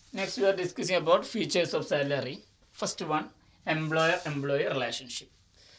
Next, we are discussing about features of salary. First one, employer-employee relationship.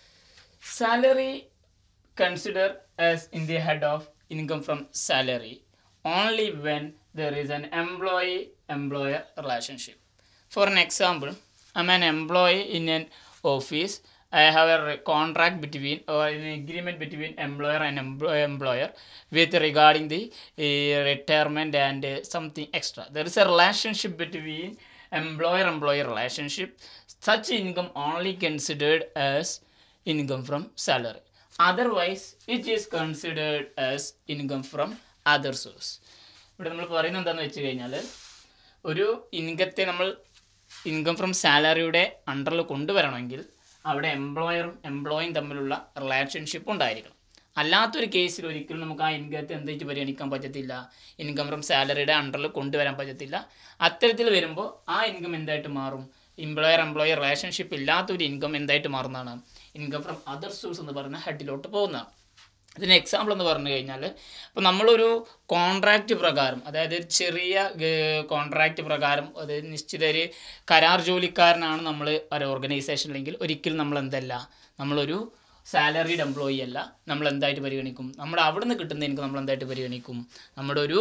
Salary considered as in the head of income from salary only when there is an employee-employer relationship. For an example, I'm an employee in an office. I have a re- contract between or an agreement between employer and employ- employer with regarding the uh, retirement and uh, something extra. There is a relationship between employer-employee relationship. Such income only considered as income from salary. Otherwise, it is considered as income from other source. ഇവിടെ നമ്മൾ പറയുന്നത് എന്താണെന്ന് വെച്ച് കഴിഞ്ഞാൽ ഒരു ഇൻകത്തെ നമ്മൾ income from സാലറിയുടെ അണ്ടറിൽ കൊണ്ടുവരണമെങ്കിൽ അവിടെ എംപ്ലോയറും എംപ്ലോയും തമ്മിലുള്ള റിലേഷൻഷിപ്പ് ഉണ്ടായിരിക്കണം അല്ലാത്തൊരു കേസിൽ ഒരിക്കലും നമുക്ക് ആ ഇൻകത്തെ എന്തായിട്ട് പരിഗണിക്കാൻ പറ്റത്തില്ല ഇൻകം ഫ്രം സാലറിയുടെ അണ്ടറിൽ കൊണ്ടുവരാൻ പറ്റത്തില്ല അത്തരത്തിൽ വരുമ്പോൾ ആ ഇൻകം എന്തായിട്ട് മാറും എംപ്ലോയർ എംപ്ലോയി റിലേഷൻഷിപ്പ് ഇല്ലാത്തൊരു ഇൻകം എന്തായിട്ട് മാറുന്നതാണ് ഇൻകം ഫ്രം അതർ സോഴ്സ് എന്ന് പറയുന്ന ഹെഡിലോട്ട് പോകുന്നതാണ് ഇതിന് എക്സാമ്പിൾ എന്ന് പറഞ്ഞു കഴിഞ്ഞാൽ ഇപ്പോൾ നമ്മളൊരു കോൺട്രാക്റ്റ് പ്രകാരം അതായത് ഒരു ചെറിയ കോൺട്രാക്റ്റ് പ്രകാരം അത് നിശ്ചിത ഒരു കരാർ ജോലിക്കാരനാണ് നമ്മൾ ഒരു ഓർഗനൈസേഷനിലെങ്കിൽ ഒരിക്കലും നമ്മൾ എന്തല്ല നമ്മളൊരു സാലറീഡ് എംപ്ലോയി അല്ല നമ്മൾ എന്തായിട്ട് പരിഗണിക്കും നമ്മുടെ അവിടെ നിന്ന് കിട്ടുന്ന ഇൻകം നമ്മൾ എന്തായിട്ട് പരിഗണിക്കും നമ്മുടെ ഒരു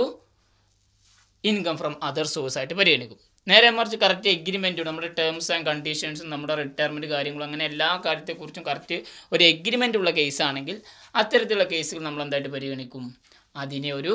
ഇൻകം ഫ്രം അതർ സോഴ്സ് ആയിട്ട് പരിഗണിക്കും നേരെ മറിച്ച് കറക്റ്റ് എഗ്രിമെൻറ്റ് നമ്മുടെ ടേംസ് ആൻഡ് കണ്ടീഷൻസും നമ്മുടെ റിട്ടയർമെൻറ്റ് കാര്യങ്ങളും അങ്ങനെ എല്ലാ കാര്യത്തെക്കുറിച്ചും കറക്റ്റ് ഒരു എഗ്രിമെൻ്റ് ഉള്ള കേസാണെങ്കിൽ അത്തരത്തിലുള്ള കേസുകൾ നമ്മൾ എന്തായിട്ട് പരിഗണിക്കും അതിനെ ഒരു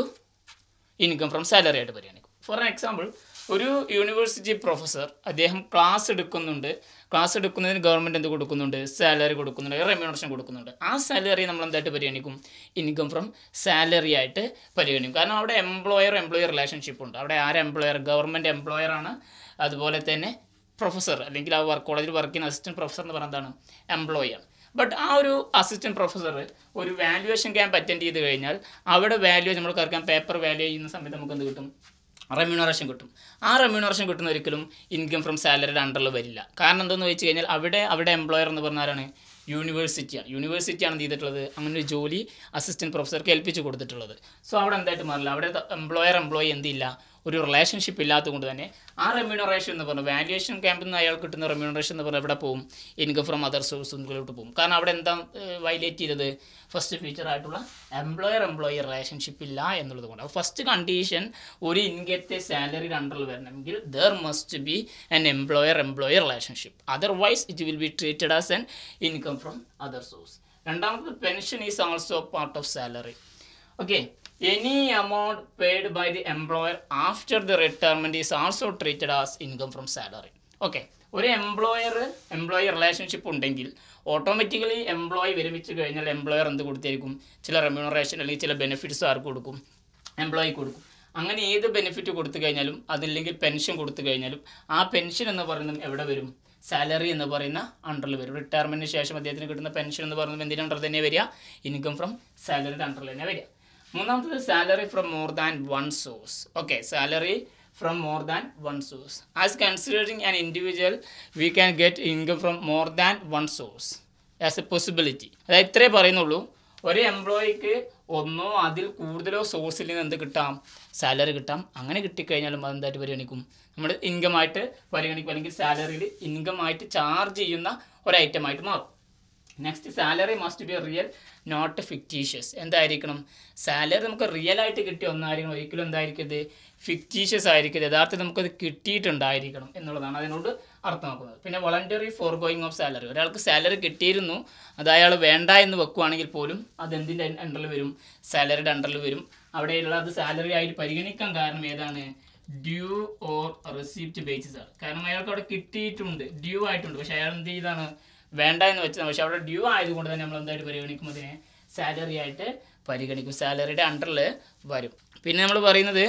ഇൻകം ഫ്രം സാലറി ആയിട്ട് പരിഗണിക്കും ഫോർ എക്സാമ്പിൾ ഒരു യൂണിവേഴ്സിറ്റി പ്രൊഫസർ അദ്ദേഹം ക്ലാസ് എടുക്കുന്നുണ്ട് ക്ലാസ് എടുക്കുന്നതിന് ഗവൺമെൻറ് എന്ത് കൊടുക്കുന്നുണ്ട് സാലറി കൊടുക്കുന്നുണ്ട് റെമ്യൂണറേഷൻ കൊടുക്കുന്നുണ്ട് ആ സാലറി നമ്മൾ എന്തായിട്ട് പരിഗണിക്കും ഇൻകം ഫ്രം സാലറി ആയിട്ട് പരിഗണിക്കും കാരണം അവിടെ എംപ്ലോയർ എംപ്ലോയർ റിലേഷൻഷിപ്പ് ഉണ്ട് അവിടെ ആര് എംപ്ലോയർ ഗവൺമെൻറ് എംപ്ലോയർ ആണ് അതുപോലെ തന്നെ പ്രൊഫസർ അല്ലെങ്കിൽ ആ വർക്ക് കോളേജിൽ വർക്ക് ചെയ്യുന്ന അസിസ്റ്റൻറ്റ് പ്രൊഫസർ എന്ന് പറയുന്നത് എന്താണ് എംപ്ലോയി ആണ് ബട്ട് ആ ഒരു അസിസ്റ്റൻറ്റ് പ്രൊഫസർ ഒരു വാല്യുവേഷൻ ക്യാമ്പ് അറ്റൻഡ് ചെയ്ത് കഴിഞ്ഞാൽ അവിടെ വാല്യൂ നമ്മൾ കറക്കാൻ പേപ്പർ വാല്യൂ ചെയ്യുന്ന സമയത്ത് നമുക്ക് എന്ത് കിട്ടും റെമ്യൂണറേഷൻ കിട്ടും ആ റെമ്യൂണറേഷൻ കിട്ടുന്ന ഒരിക്കലും ഇൻകം ഫ്രം സാലറിയുടെ അണ്ടറിൽ വരില്ല കാരണം എന്താണെന്ന് വെച്ച് കഴിഞ്ഞാൽ അവിടെ അവിടെ എംപ്ലോയർ എന്ന് പറഞ്ഞാലാണ് യൂണിവേഴ്സിറ്റിയാണ് യൂണിവേഴ്സിറ്റിയാണ് എന്ത് ചെയ്തിട്ടുള്ളത് അങ്ങനെ ഒരു ജോലി അസിസ്റ്റൻറ്റ് പ്രൊഫസർക്ക് ഏൽപ്പിച്ച് കൊടുത്തിട്ടുള്ളത് സോ അവിടെ എന്തായിട്ട് മാറില്ല അവിടെ എംപ്ലോയർ എംപ്ലോയി എന്തില്ല ഒരു റിലേഷൻഷിപ്പ് ഇല്ലാത്തത് കൊണ്ട് തന്നെ ആ റെമ്യൂണറേഷൻ എന്ന് പറഞ്ഞാൽ വാല്യുവേഷൻ ക്യാമ്പിൽ നിന്ന് അയാൾ കിട്ടുന്ന റെമ്യൂണറേഷൻ എന്ന് പറഞ്ഞാൽ എവിടെ പോകും ഇൻകം ഫ്രം അതർ സോഴ്സുകളിലോട്ട് പോകും കാരണം അവിടെ എന്താ വയലേറ്റ് ചെയ്തത് ഫസ്റ്റ് ഫീച്ചർ ആയിട്ടുള്ള എംപ്ലോയർ എംപ്ലോയി റിലേഷൻഷിപ്പ് ഇല്ല എന്നുള്ളത് കൊണ്ട് അപ്പോൾ ഫസ്റ്റ് കണ്ടീഷൻ ഒരു ഇൻകത്തെ സാലറിയുടെ അണ്ടറിൽ വരണമെങ്കിൽ there must be an employer employee relationship otherwise it will be treated as an income from other source രണ്ടാമത് pension is also part of salary okay any amount paid by the employer after the retirement is also treated as income from salary okay ഒരു employer employee relationship ഉണ്ടെങ്കിൽ automatically employee വിരമിച്ച് കഴിഞ്ഞാൽ employer എന്ത് കൊടുത്തായിരിക്കും ചില remuneration അല്ലെങ്കിൽ ചില benefits ആർക്ക് കൊടുക്കും employee കൊടുക്കും അങ്ങനെ ഏത് ബെനിഫിറ്റ് കൊടുത്തു കഴിഞ്ഞാലും അതില്ലെങ്കിൽ പെൻഷൻ കൊടുത്തു കഴിഞ്ഞാലും ആ പെൻഷൻ എന്ന് പറയുന്നത് എവിടെ വരും സാലറി എന്ന് പറയുന്ന അണ്ടറിൽ വരും റിട്ടയർമെൻറ്റിന് ശേഷം അദ്ദേഹത്തിന് കിട്ടുന്ന പെൻഷൻ എന്ന് പറയുന്നത് എന്തിൻ്റെ അണ്ടർ തന്നെ വരിക ഇൻകം ഫ്രം സാലറിയുടെ അണ്ടറിൽ തന്നെ വരിക മൂന്നാമത്തത് salary from more than one source okay salary from more than one source as considering an individual we can get income from more than one source as a possibility അതായത് ഇത്രേ പറയുന്നുള്ളൂ ഒരു എംപ്ലോയിക്ക് ഒന്നോ അതിൽ കൂടുതലോ സോഴ്സിൽ നിന്ന് എന്ത് കിട്ടാം സാലറി കിട്ടാം അങ്ങനെ കിട്ടിക്കഴിഞ്ഞാലും അതെന്തായിട്ട് പരിഗണിക്കും നമ്മൾ ഇൻകം ആയിട്ട് പരിഗണിക്കും അല്ലെങ്കിൽ സാലറിയിൽ ഇൻകം ആയിട്ട് ചാർജ് ചെയ്യുന്ന ഒരു ഐറ്റം ആയിട്ട് മാറും next salary must be real not fictitious എന്തായിരിക്കണം സാലറി നമുക്ക് റിയൽ ആയിട്ട് കിട്ടിയ ഒന്നായിരിക്കണം ഒരിക്കലും എന്തായിരിക്കരുത് ഫിക്റ്റീഷ്യസ് ആയിരിക്കരുത് യഥാർത്ഥത്തിൽ നമുക്കത് കിട്ടിയിട്ടുണ്ടായിരിക്കണം എന്നുള്ളതാണ് അതിനോട് അർത്ഥമാക്കുന്നത് പിന്നെ voluntary forgoing of salary ഒരാൾക്ക് സാലറി കിട്ടിയിരുന്നു അത് അയാൾ വേണ്ട എന്ന് വെക്കുവാണെങ്കിൽ പോലും അത് എന്തിൻ്റെ അണ്ടറിൽ വരും സാലറിയുടെ അണ്ടറിൽ വരും അവിടെയുള്ള അത് സാലറി ആയിട്ട് പരിഗണിക്കാൻ കാരണം ഏതാണ് ഡ്യൂ ഓർ റെസിപ്റ്റ് ബേസിസ് ആണ് കാരണം അയാൾക്ക് അവിടെ കിട്ടിയിട്ടുണ്ട് ഡ്യൂ ആയിട്ടുണ്ട് പക്ഷേ അയാൾ എന്ത് ചെയ്താണ് വേണ്ട എന്ന് വെച്ചാൽ പക്ഷെ അവിടെ ഡ്യൂ ആയതുകൊണ്ട് തന്നെ നമ്മൾ എന്തായിട്ട് പരിഗണിക്കും അതിനെ സാലറി ആയിട്ട് പരിഗണിക്കും സാലറിയുടെ അണ്ടറിൽ വരും പിന്നെ നമ്മൾ പറയുന്നത്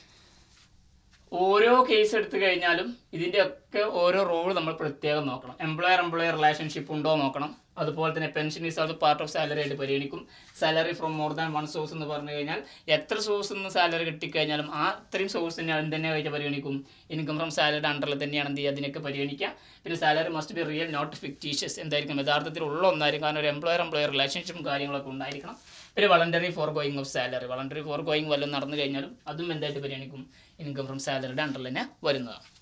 ഓരോ കേസ് എടുത്തു കഴിഞ്ഞാലും ഇതിൻ്റെ ഒക്കെ ഓരോ റോൾ നമ്മൾ പ്രത്യേകം നോക്കണം എംപ്ലോയർ എംപ്ലോയർ റിലേഷൻഷിപ്പ് ഉണ്ടോ നോക്കണം അതുപോലെ തന്നെ പെൻഷൻ ഈസ് അത് പാർട്ട് ഓഫ് സാലറി ആയിട്ട് പരിഗണിക്കും salary from more than one source എന്ന് പറഞ്ഞു കഴിഞ്ഞാൽ എത്ര സോഴ്സ് നിന്ന് സാലറി കിട്ടിക്കഴിഞ്ഞാലും ആ അത്രയും സോഴ്സ് തന്നെ അതിന് തന്നെ ആയിട്ട് പരിഗണിക്കും ഇൻകം ഫ്രം സാലറിയുടെ അണ്ടറിൽ തന്നെയാണ് എന്ത് ചെയ്യുക അതിനൊക്കെ പരിഗണിക്കുക പിന്നെ salary must be real not fictitious എന്തായിരിക്കും യഥാർത്ഥത്തിൽ ഉള്ള ഒന്നായിരിക്കും കാരണം ഒരു എംപ്ലോയർ എംപ്ലോയർ റിലേഷൻഷിപ്പും കാര്യങ്ങളൊക്കെ ഉണ്ടായിരിക്കണം പിന്നെ voluntary forgoing of salary voluntary forgoing വല്ലതും നടന്നു കഴിഞ്ഞാലും അതും എന്തായിട്ട് പരിഗണിക്കും ഇൻകം ഫ്രം സാലറിയുടെ അണ്ടറിൽ തന്നെ വരുന്നതാണ്